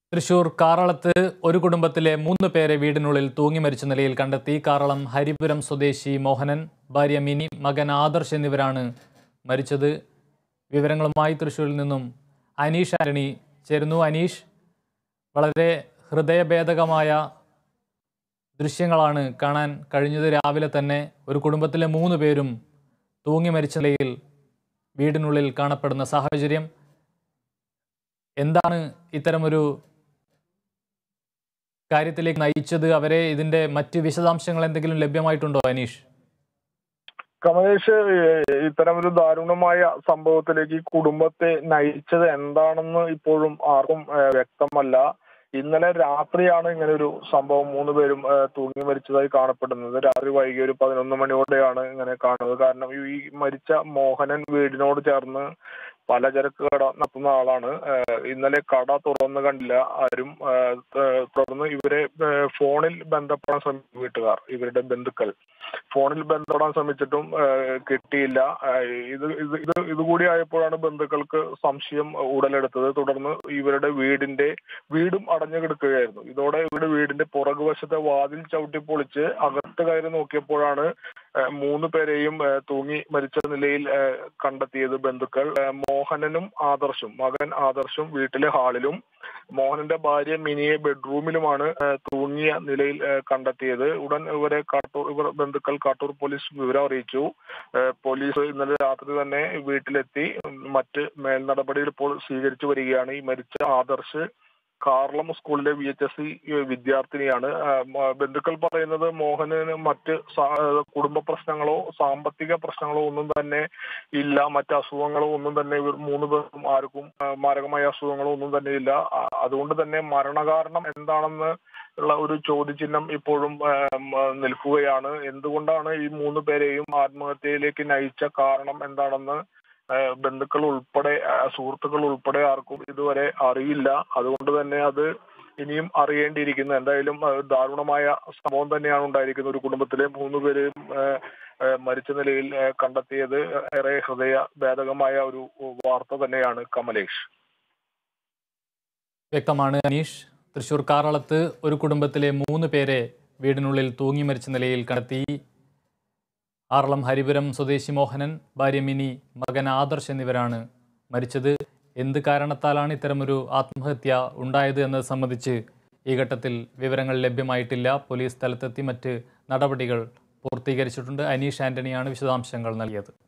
തൃശൂർ കാറളത്ത് ഒരു കുടുംബത്തിലെ മൂന്ന് പേരെ വീടിനുള്ളിൽ തൂങ്ങി മരിച്ച നിലയിൽ കണ്ടെത്തി കാറളം ഹരിപുരം സ്വദേശി മോഹനൻ ഭാര്യ മിനി മകൻ ആദർശ് എന്നിവരാണ് മരിച്ചത് വിവരങ്ങളുമായി തൃശൂരിൽ നിന്നും അനീഷ് ആന്റണി ചേരുന്നു അനീഷ് വളരെ ഹൃദയഭേദകമായ ദൃശ്യങ്ങളാണ് കാണാൻ കഴിഞ്ഞത് രാവിലെ തന്നെ ഒരു കുടുംബത്തിലെ മൂന്ന് പേരും തൂങ്ങി മരിച്ച നിലയിൽ വീടിനുള്ളിൽ കാണപ്പെടുന്ന സാഹചര്യം എന്താണ് ഇത്തരമൊരു കാര്യത്തിലേക്ക് നയിച്ചത് അവരെ ഇതിന്റെ മറ്റ് വിശദാംശങ്ങൾ എന്തെങ്കിലും ലഭ്യമായിട്ടുണ്ടോ അനീഷ് കമലേഷ് ഏഹ് ഇത്തരമൊരു ദാരുണമായ സംഭവത്തിലേക്ക് ഈ കുടുംബത്തെ നയിച്ചത് എന്താണെന്ന് ഇപ്പോഴും ആർക്കും ഏഹ് വ്യക്തമല്ല ഇന്നലെ രാത്രിയാണ് ഇങ്ങനെ ഒരു സംഭവം മൂന്ന് പേരും ഏഹ് തൂങ്ങി മരിച്ചതായി കാണപ്പെടുന്നത് രാത്രി വൈകി ഒരു പതിനൊന്ന് മണിയോടെയാണ് ഇങ്ങനെ കാണുന്നത് കാരണം ഈ മരിച്ച മോഹനൻ വീടിനോട് ചേർന്ന് പലചരക്ക് കട നടത്തുന്ന ആളാണ് ഏഹ് ഇന്നലെ കട തുറന്ന് കണ്ടില്ല ആരും ഏഹ് ത- തുടർന്ന് ഇവരെ ഏഹ് ഫോണിൽ ബന്ധപ്പെടാൻ ശ്രമിച്ചു വീട്ടുകാർ ഇവരുടെ ബന്ധുക്കൾ ഫോണിൽ ബന്ധപ്പെടാൻ ശ്രമിച്ചിട്ടും ഏഹ് കിട്ടിയില്ല ഏഹ് ഇത് ഇത് ഇത് ഇതുകൂടി ആയപ്പോഴാണ് ബന്ധുക്കൾക്ക് സംശയം ഉടലെടുത്തത് തുടർന്ന് ഇവരുടെ വീടിന്റെ വീടും അടഞ്ഞു കിടക്കുകയായിരുന്നു ഇതോടെ ഇവരുടെ വീടിന്റെ പുറകുവശത്തെ വാതിൽ ചവിട്ടി പൊളിച്ച് അകത്ത് കയറി നോക്കിയപ്പോഴാണ് ഏഹ് മൂന്ന് പേരെയും ഏഹ് തൂങ്ങി മരിച്ച നിലയിൽ ഏഹ് കണ്ടെത്തിയത് ബന്ധുക്കൾ ഏഹ് മോഹനനും ആദർശും മകൻ ആദർശും വീട്ടിലെ ഹാളിലും മോഹനന്റെ ഭാര്യ മിനിയെ ബെഡ്റൂമിലുമാണ് ഏഹ് തൂങ്ങിയ നിലയിൽ ഏഹ് കണ്ടെത്തിയത് ഉടൻ ഇവരെ കാട്ടൂർ ഇവർ ബന്ധുക്കൾ കാട്ടൂർ പോലീസ് വിവരം അറിയിച്ചു ഏഹ് പോലീസ് ഇന്നലെ രാത്രി തന്നെ വീട്ടിലെത്തി ഉം, മറ്റ് മേൽനടപടികൾ ഇപ്പോൾ സ്വീകരിച്ചു വരികയാണ് ഈ മരിച്ച ആദർശ് കാർളം സ്കൂളിലെ വി എച്ച് എസ് സി വിദ്യാർത്ഥിനിയാണ് ആ, മ- ബന്ധുക്കൾ പറയുന്നത് മോഹനന് മറ്റ് സാ- കുടുംബ പ്രശ്നങ്ങളോ സാമ്പത്തിക പ്രശ്നങ്ങളോ ഒന്നും തന്നെ ഇല്ല മറ്റ് അസുഖങ്ങളോ ഒന്നും തന്നെ ഇവർ മൂന്ന് പേർക്കും ആർക്കും ആ, മാരകമായ അസുഖങ്ങളോ ഒന്നും തന്നെ ഇല്ല ആ, അതുകൊണ്ട് തന്നെ മരണകാരണം എന്താണെന്ന് ഉള്ള ഒരു ചോദ്യചിഹ്നം ഇപ്പോഴും ആ, മ- നിൽക്കുകയാണ് എന്തുകൊണ്ടാണ് ഈ മൂന്ന് പേരെയും ആത്മഹത്യയിലേക്ക് നയിച്ച കാരണം എന്താണെന്ന് ആ, ബന്ധുക്കൾ ഉൾപ്പെടെ ആ, സുഹൃത്തുക്കൾ ഉൾപ്പെടെ ആർക്കും ഇതുവരെ അറിയില്ല അതുകൊണ്ട് തന്നെ അത് ഇനിയും അറിയേണ്ടിയിരിക്കുന്നു എന്തായാലും ആ, ദാരുണമായ സംഭവം തന്നെയാണ് ഉണ്ടായിരിക്കുന്നത് ഒരു കുടുംബത്തിലെ മൂന്ന് പേരെയും ആ, ആ, മരിച്ച നിലയിൽ ആ, കണ്ടെത്തിയത് ഏറെ ഹൃദയ ഭേദകമായ ഒരു വാർത്ത തന്നെയാണ് കമലേഷ് വ്യക്തമാണ് അനീഷ് തൃശൂർ കാറളത്ത് ഒരു കുടുംബത്തിലെ മൂന്ന് പേരെ വീടിനുള്ളിൽ തൂങ്ങി മരിച്ച നിലയിൽ കണ്ടെത്തി ആറളം ഹരിപുരം സ്വദേശി മോഹനൻ ഭാര്യ മിനി മകൻ ആദർശ് എന്നിവരാണ് മരിച്ചത് എന്ത് കാരണത്താലാണ് ഇത്തരമൊരു ആത്മഹത്യ ഉണ്ടായത് എന്നത് സംബന്ധിച്ച് ഈ ഘട്ടത്തിൽ വിവരങ്ങൾ ലഭ്യമായിട്ടില്ല പോലീസ് സ്ഥലത്തെത്തി മറ്റ് നടപടികൾ പൂർത്തീകരിച്ചിട്ടുണ്ട് അനീഷ് ആന്റണിയാണ് വിശദാംശങ്ങൾ നൽകിയത്